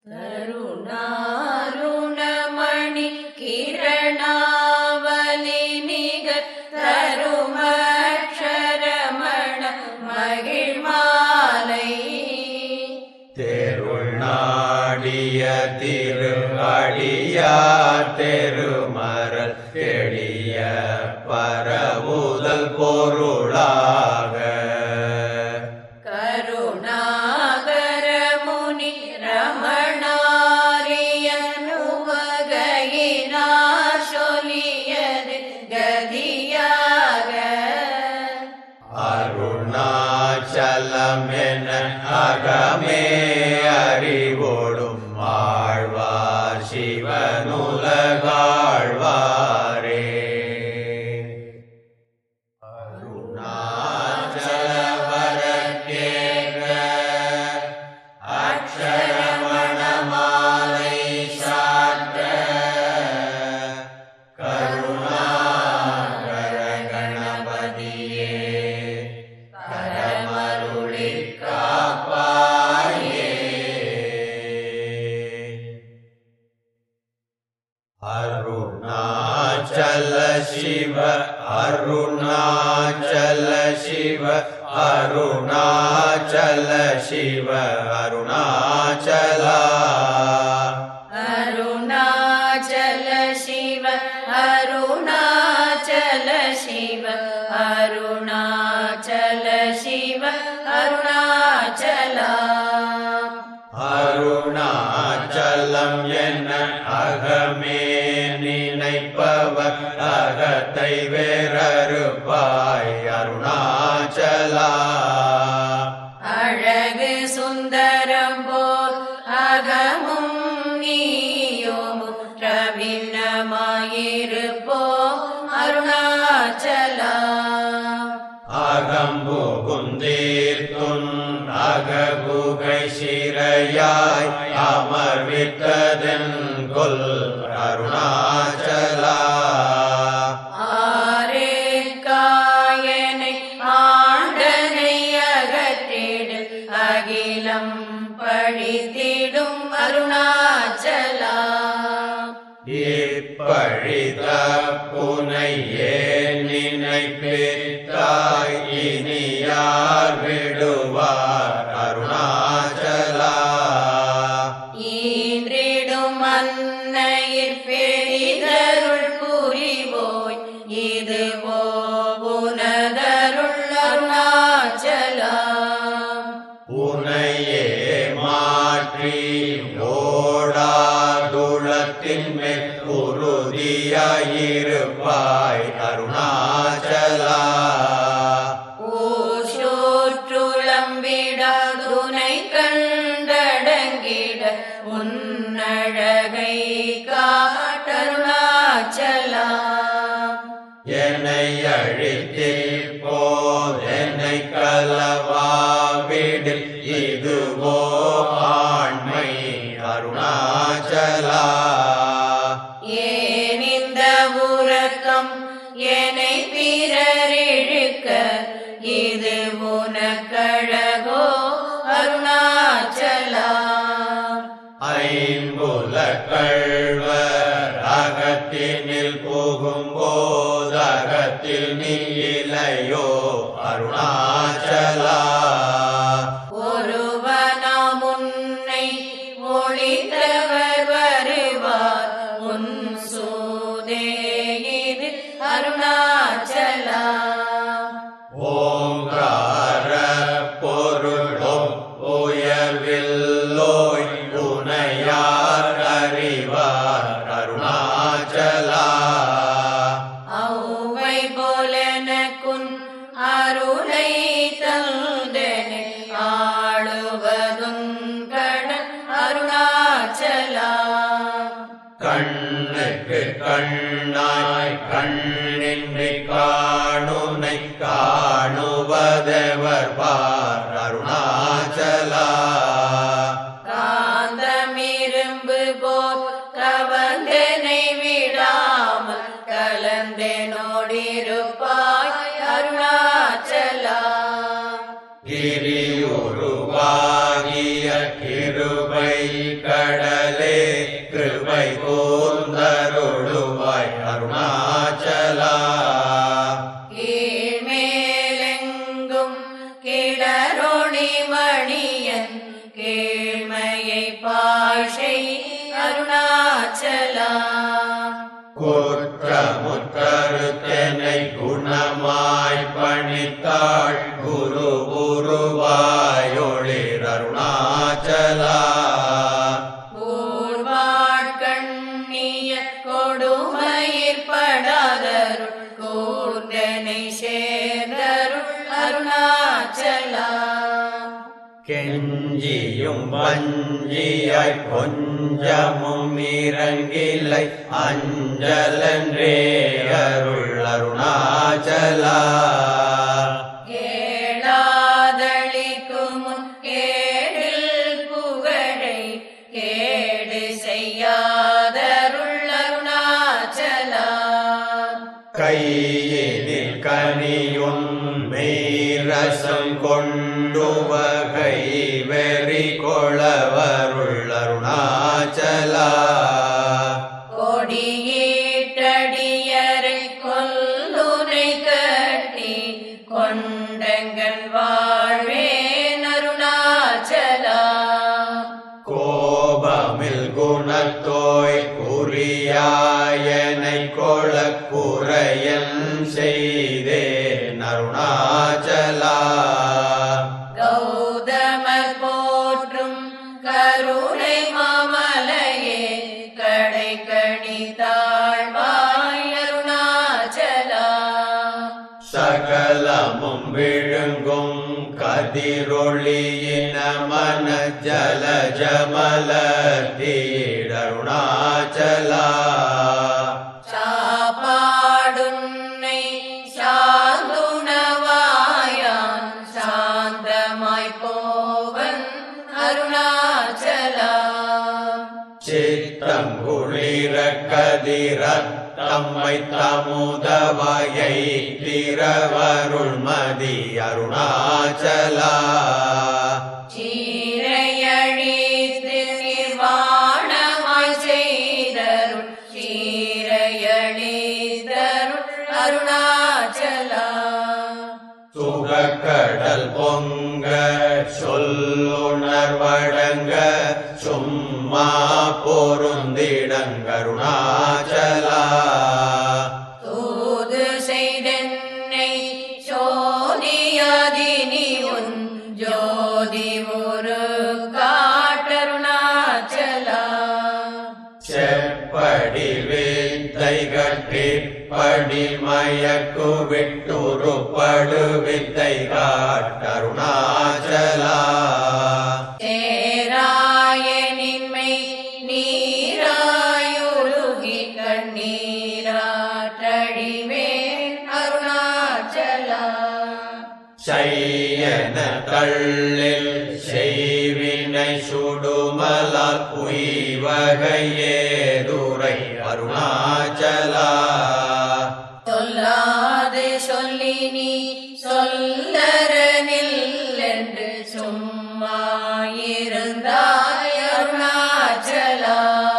தருணாருணமணி கிரணாவலி நிகர் தருமக்ஷரமண மகிழ்மாலை தெருள் நாடிய திரு அடியார் தெருமரல் எளிய பரவுதல் பொருளாக கருணாகர முனி ரமணாரியனுவகையினார் சொல்லியது கதியாக அருணாச்சலமென அகமே அறிவோடும் ஆழ்வார் சிவனுலகாழ்வாரே அருணாச்சலவரக்கேக அக்ஷரமணமாலை சாற்ற கருணாகர கணபதியே கரமருளி காப்பாயே அருணாச்சல சிவ அருணாச்சல சிவ அருணாச்சல சிவ அருணாச்சலா அருணாச்சல சிவ அருணாச்சல சிவ அருணாச்சல சிவ அருணாச்சலா அருணாச்சலம் என்ன அகமே நினைப்பவர் அகத்தை வேறறுப்பாய் அருணாச்சலா அழகு சுந்தரம் போல் அகமும் நீயும் ரவின்னமாயிருப்போம் அருணாச்சலா அகம்புகுந்தீர்த்துன் அககுகை சிறையாய் அமர்வித்ததென் கொல் அருணாச்சலா ஆரே காயனை ஆண்டனை அகற்றிடு அகிலம் பழித்திடும் அருணாச்சலா இப்பழித புனையே நினைப்பித்தாய் இனியார் விடுவார் அருணாச்சலா ஈன்றிடும் அன்னையிற் பெரிதருள் புரிவோய் இதுவோ உனதருள் அருணாச்சலா உனையே மாற்றி ஓடாதுளத்தின் மேல் உறுதியாயிருப்பாய் அருணாச்சலா ஊசோற்றுளம்பிட துணை கண்டடங்கிட உன்னழகை காட்டருணாச்சலா என்னை அழித்தில் போதென்னை கலவாவிடில் இதுவோ ஆண்மை அருணாச்சலா ஏன் இந்த உறக்கம் என்னை பிறரிழுக்க இது உனக்கழகோ அருணாச்சலா ஐம்புல கழ்வர் அகத்தினில் புகும்போதகத்தில் நீ இலையோ அருணாச்சலா ஒருவனாம் உன்னை ஒளித்தவர் வருவார் உன் சூதே இது அருணாச்சலா ஓங்கார பொருளும் உயர்வில்லோய் உனையார் அறிவார் அருணாச்சலா ஔவை போலனக்குன் அருளை தந்தனை ஆளுவதும் கடன் அருணாச்சலா கண்ணுக்கு கண்ணாய் கண்ணின்றி காணுனை காணுவதெவர் பார் அருணாச்சலா காந்தமிரும்பு போல் கவந்தனை விடாமல் கலந்தனோடிருப்பாய் அருணாச்சலா கிரியுருவாகிய கிருபை க கடலே கிருபை கூர்ந்தருளுவாய் அருணாச்சலா கீழ்மேலெங்கும் கிளரொளி மணியன் கீழ்மையை பாஷை அருணாச்சலா குற்றமுற்றருத்தனை குணமாய் பணித்தாள் குரு உருவாயொளிர் அருணாச்சலா கூர்வாட்கண்ணிய கொடுமயிர் படாதருள் கூர்ந்தனை சேர்ந்தருள் அருணாச்சலா கெஞ்சியும் வஞ்சியாய் கொஞ்சமும் இறங்கிலை அஞ்சலன்றே அருள் அருணாச்சலா கேளாதளிக்கும் கேடில் புகழை கேடு செய்யாதருள் அருணாச்சலா கையினில் கனியும் மெய்ரசம் கொண்டு வகை வெறி கொளவருள் அருணாச்சலா கொடியீட்டடியரை கொல்லுனை கட்டி கொண்டங்கள் வாழ்வேன் அருணாச்சலா கோபமில் குணத்தோய் குறியாயனை கொள குறையன் செய்தேன் அருணாச்சலா கௌதமர் போற்றும் கருணை மாமலையே கடை கணி தாழ்வாய் அருணாச்சலா சகலமும் விழுங்கும் கதிரொளியின மன ஜல ஜமல தீடருணாச்சலா சாப்பாடுன்னை சாந்துணவாயான் சாந்தமாய் போவன் அருணாச்சலா சித்தம் குளிர கதிரத்தம்மை தமுதவயை திரவருள் மதி அருணாச்சலா சீரையழித்து நிர்வாணமாய் செய்தருள் சீரையழித்தருள் அருணாச்சலா சுகக்கடல் பொங்க சொல்லுணர்வடங்க சும்மா பொருந்திடங்கருணாச்சலா தூது செய்தென்னை சோதியாதினி உன் ஜோதி ஒரு காட்டருணாச்சலா செப்படி வித்தை கட்டிப்படி மயக்கு விட்டுருப்படு வித்தை காட்டருணாச்சலா தேராயனின்மை நீராயுருகி கண்ணீராற்றடிவேன் அருணாச்சலா செய்யன தள்ளில் செய்வினை சுடுமலால் உய்வகையேதுரை அருணாச்சலா சொல்லாது சொல்லி நீ சொல்லரனில் என்று சும்மாயிருந்தாய் அருணாச்சலா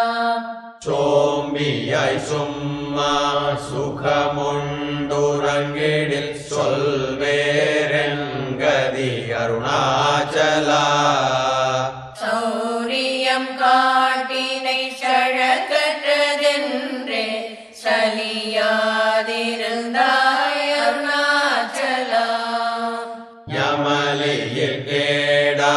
சோம்பியாய் சும்மா சுகமுண்டுறங்கிடில் சொல்வேரெங்கதி அருணாச்சலா சௌரியம் காட்டினை சழக்கற்றதென்றே சலியாதிருந்தாய் அருணாச்சலா யமலியில் கேடா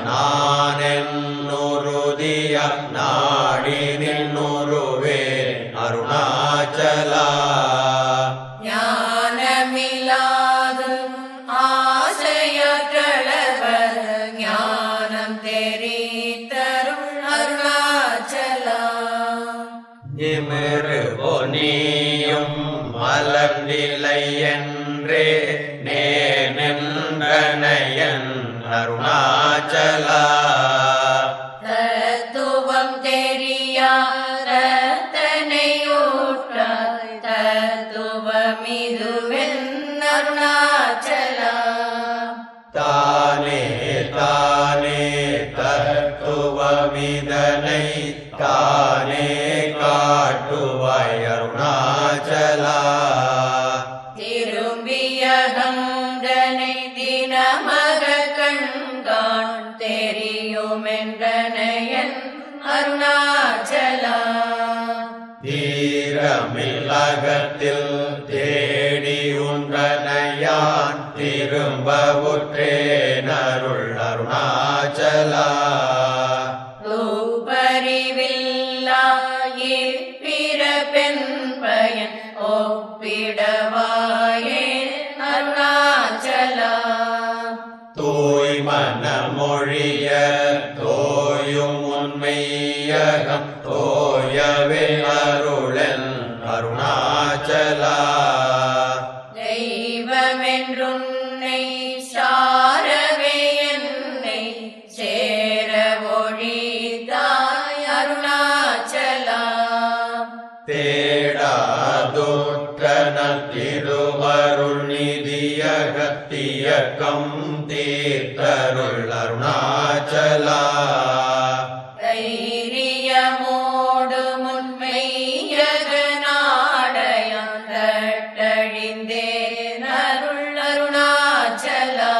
நானென்னுருதிய நாடி நின்னுருவே அருணாச்சலா ஞானமில்லாது ஆசையற்றளவர் ஞானம் தெரித்தருள் அருணாச்சலா நிமிரு பொனியும் மலர்நிலை என்றே நேனென்றனையன் அருணாச்சலா தத்துவம் தெரியாதனை ஊற்றாய் தத்துவமிதுவென் அருணாச்சலா தானே தானே தத்துவமிதனை தன்னை தானே காட்டுவாய் அருணாச்சலா திரும்பிய கங்கனை தினமக கண்காண் தெரியுமென்றனையன் அருணாச்சலா தீரமில்லகத்தில் தேடி உன்றனையான் திரும்ப உற்றேனருள் அருணாச்சலா தூபறிவில்லாயிப்பிற பெண் பயன் ஒப்பிடவாயே அருணாச்சலா தூய் மனமொழிய தோயும் உண்மையகம் தோயவே அருளன் அருணாச்சலா தெய்வமென்றுன்னை சாரவே என்னை சேர ஒழிதாய் அருணாச்சலா தேடாதுற்றன திருவருள் நிதியகத்தியக்கம் தீர்த்தருள் அருணாச்சலா தைரியமோடு முன்மையக நாடயம் தட்டழிந்தேன் அருள் அருணாச்சலா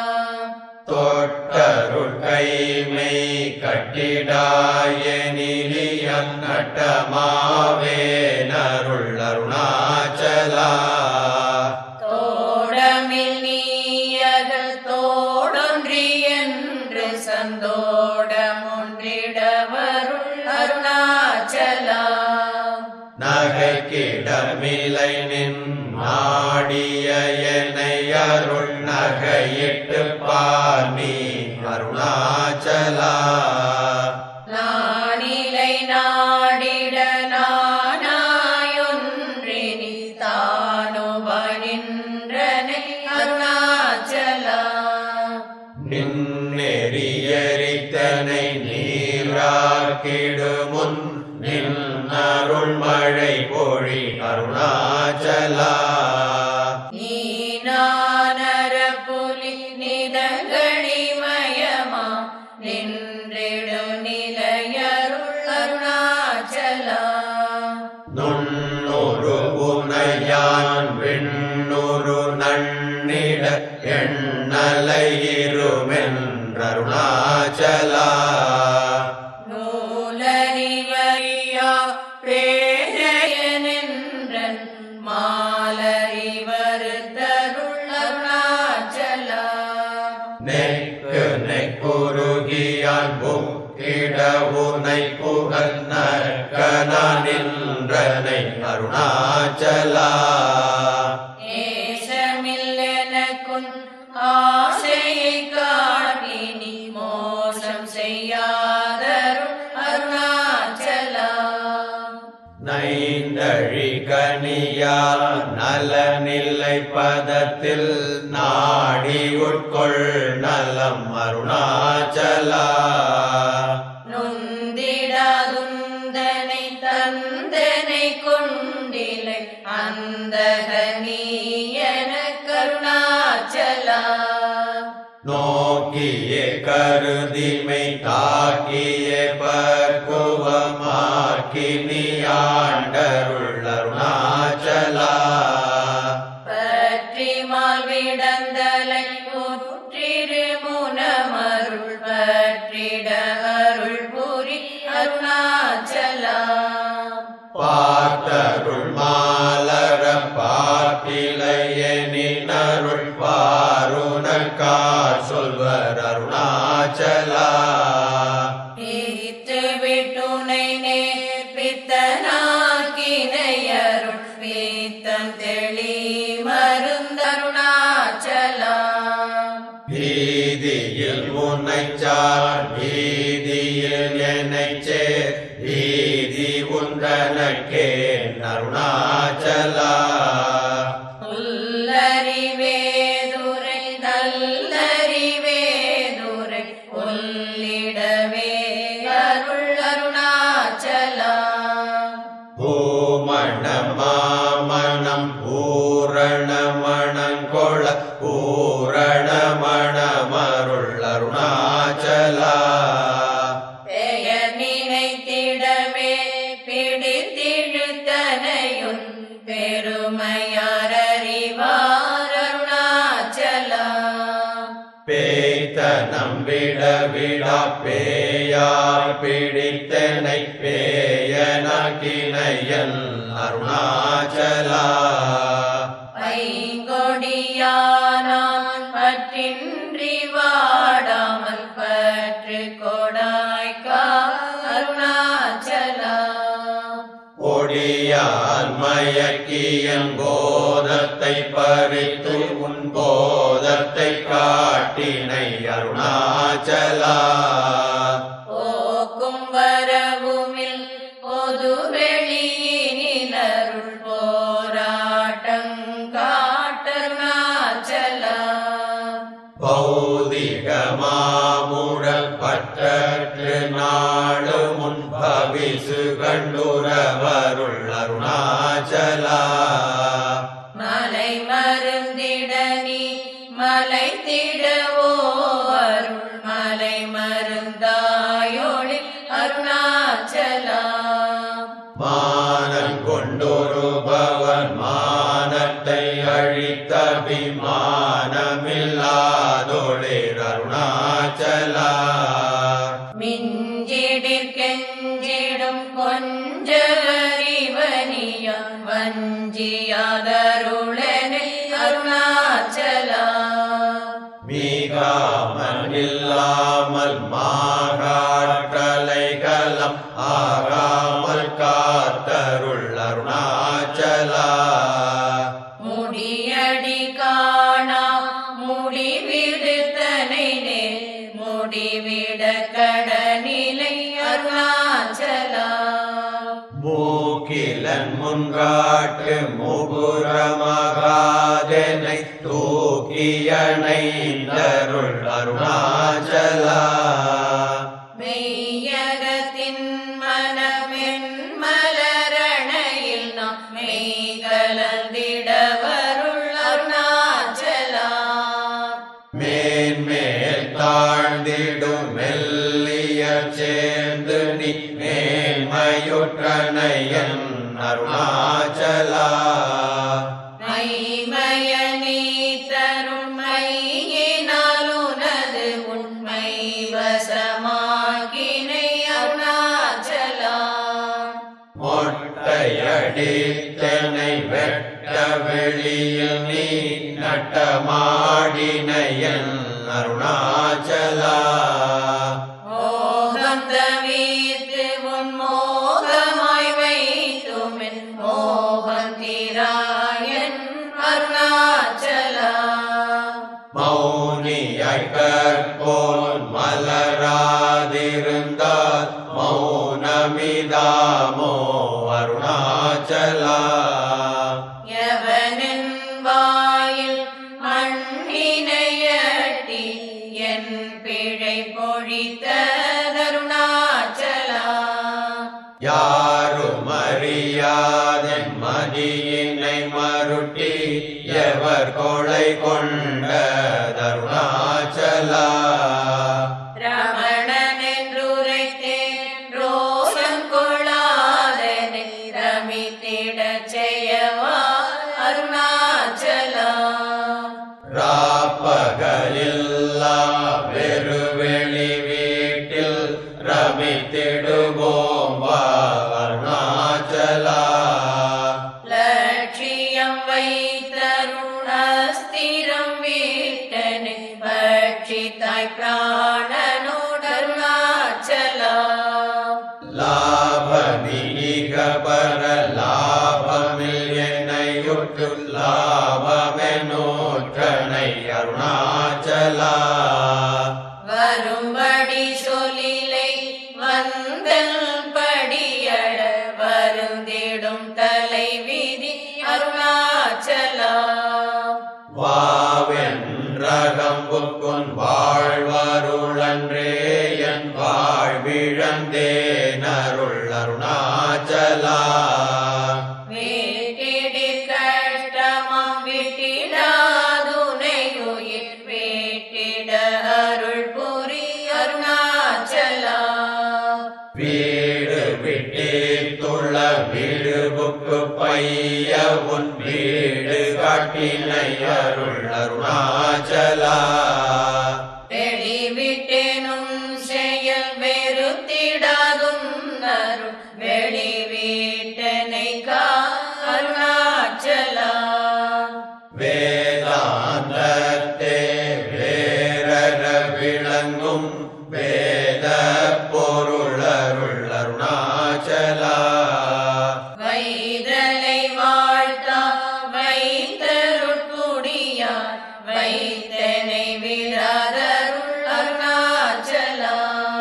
தொட்டருள் கைமை கட்டிடாய நிலியம் நட்டமாவே நருள் அருணாச்சலா தோடமில் நீயக தோடொன்றி என்று சந்தோடமொன்றிடவருள் அருணாச்சலா நகைக்கிடமிலை நின் நாடிய என்னை அருள் நகையிட்டு பாணி அருணாச்சலா நானிலை நாடிட நானாயொன்றினி தானுவனின்றனை அருணாச்சலா நின்னெறியரித்தனை நீராக்கிடுமுன் நின் அருள் மழை பொழி அருணாச்சலா நீனானர புலி நிதங்களிமயமா நின்றிடு நிலையருள் அருணாச்சலா நுண்ணுரு புனையான் விண்ணுரு நன்னிட எண்ணலையிருமென்றருணாச்சலா நூலறிவறியா பேரையனென்றன் மாலறிவருத்தருள் அருணாச்சலா நெக்கு நெக்குருகியான் புக்கிட உனை புகழ் நின்றனை அருணாச்சலா நேசமில்லெனக்குன் ஆசையை காட்டி நீ மோசம் செய்யாதருள் அருணாச்சலா நைந்தழி கனியா நலனில்லை பதத்தில் நாடி உட்கொள் நலம் அருணாச்சலா நுந்திடாதுந்தனை தந்தனை கொண்டிலை அந்தக நீயன கருணாச்சலா நோக்கிய கருதிமை தாக்கிய பக்குவமாக்கி நீ ஆண்டருள் அருணாச்சலா பற்றி மால்விடந்தலை புற்றிரு முனமருள் பற்றிட அருள் புரி அருணாச்சலா பார்த்தருள் மாலர பார்த்திலையனினருள் பாருணக்கார் சொல்வர் அருணாச்சலா பிரித்து விட்டுனை நேர்பித்தனாக்கினையருள் பீத்தம் தெளி மருந்தருணாச்சலா பீதியில் முனைச்சார் பீதியில் என்னைச் சேர் பீதி உந்தனக்கே அருணாச்சலா புல்லறிவேதுரை நல்லறிவேதுரை கொல்லிடவே அருள் அருணாச்சலா பூமணமாமணம் பூரணமணங்கொள பூரணமணமருள் அருணாச்சலா பெயர் நினைத்த பிடித்தனை பேயனாக்கினையன் அருணாச்சலா பைங்கொடியானான் பற்றின்றி வாடாமல் பற்று கொடாய்க்கா அருணாச்சலா கொடியால் மயக்கியன் போதத்தை பறித்து உன் போதத்தை காட்டினை அருணாச்சலா போக்கும் வரவுமில் பொது வெளியினில் அருள் போராட்டம் காட்டருணாச்சலா பௌதிக மாமுழல் பற்றற்று நாடு முன் பவிசு கண்டுரவருள் அருணாச்சலா மலை மருந்திட நீ மலை திடவோ அருள் மலை மருந்தாயோளி அருணாச்சலா மானம் கொண்டொருபவன் மானத்தை அழித்தபிமானமில்லாதொழிர் அருணாச்சலா மிஞ்சிடிற் கெஞ்சிடும் கொஞ்சவரிவனியம் வஞ்சியாதருளனே அருணாச்சலா மீகாமல் இல்லாமல் மாகாற்றலைகலம் ஆகாமல் காத்தருள் அருணாச்சலா முடியடி காணா முடிவிடுத்தனை நேர் முடிவிட கடனிலை அருணாச்சலா மூக்கிலன் முன்காட்டு முகுரமகாதனை தூக்கியணைந்தருள் அருணாச்சலா மெய்யகத்தின் மனமென் மலரணையில் நாம் மெய் கலந்திடவருள் அருணாச்சலா மேன்மேல் தாழ்ந்திடும் மெல்லிய சேர்ந்து நீ மேன்மையுற்றனையன் அருணாச்சலா மைமய நீ தருமையினாலுனது உண்மை வசமாகினை அருணாச்சலா மொட்டையடித்தனை வெட்ட வெளியில் நீ நட்டமாடினையன் அருணாச்சலா மோகம் தவிர்த்து உன் மோகமாய் வைத்துமென் மோகம் தீராயன் அருணாச்சலா மௌனியாய் கற்போல் மலராதிருந்தால் மௌனமிதாமோ அருணாச்சலா எவனின் வாயில் மண்ணினையட்டி என் பிழை பொழித்தருணாச்சலா யாரும் அறியாதன் மதியினை மருட்டி எவர் கொலை கொண்ட தருணாச்சலா ரமணன் என்றுரைத்தேன் ரோஷம் கொள்ளாதனை ரமித்திடச் செய்யவா அருணாச்சலா ராப்பகலில்லா வெறுவெளி வீட்டில் ரமித்திடுவோம் வா அருணாச்சலா லட்சியம் வைத்தருணஸ்திரம் வீட்டனை பட்சித்தாய் பிராணனோடருணாச்சலா லாப நீக பர லாபமில் என்னையுற்று லாபமெனோற்றனை அருணாச்சலா வரும்படி சொல்லிலை வந்தல் படியட வருந்திடும் தலை விதி அருணாச்சலா வாவென்றகம்புக்குன் வாழ்வருளன்றே என் வாழ்விழந்தேன் அருள் அருணாச்சலா வேட்டிடி கஷ்டமம் விட்டிடாதுனையுயிர் வேட்டிட அருள் புரி அருணாச்சலா வீடு விட்டேத்துள்ள வீடுபுக்கு பைய உன் வீடு காட்டினை அருள் அருணாச்சலா வெளிவிட்டேனும் செயல் வெறுத்திடா அருள் வெளி வீட்டனை கா அருணாச்சலா வேதாந்தத்தே வேரற விளங்கும் வேத பொருளருள் அருணாச்சலா வைதலை வாழ்த்தா வைத்தருட்குடியார் வைத்தனை விராதருள் அருணாச்சலா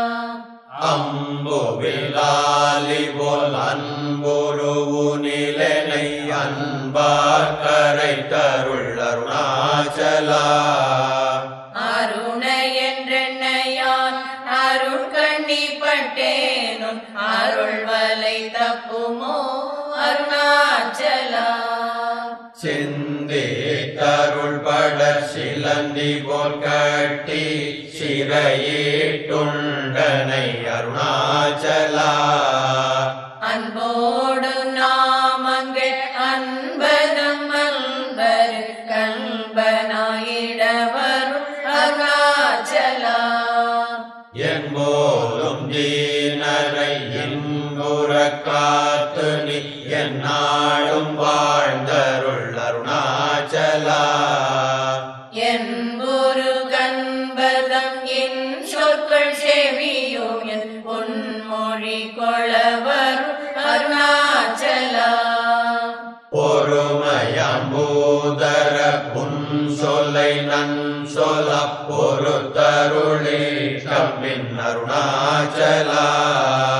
அம்புவிலாலி போல் அன்புருவு நிலனை அன்பார் கரை தருள் அருணாச்சலா அருண என்றெண்ணையான் அருள் கண்ணிப்பட்டேனும் அருள் வலை தப்புமோ அருணாச்சலா சிந்தி தருள் பட சிலந்தி போல் கட்டி சிறையீட்டுண்டனை அருணாச்சலா அன்போடு நாமங்கள் அன்பதம் அன்பர் கண்பனாயிடவருள் அருணாச்சலா என்போதும் தீனரை இன்புற காத்து நீ என்னாடும் வாழ்ந்தருள் அருணாச்சலா என்பொரு கண்பதம் என் சொற்கள் செவியும் என் பொன்மொழி கொளவருள் அருணாச்சலா பொறுமையம்பூதர புன் சொல்லை நன் சொல்ல பொறுத்தருளே கம்பின் அருணாச்சலா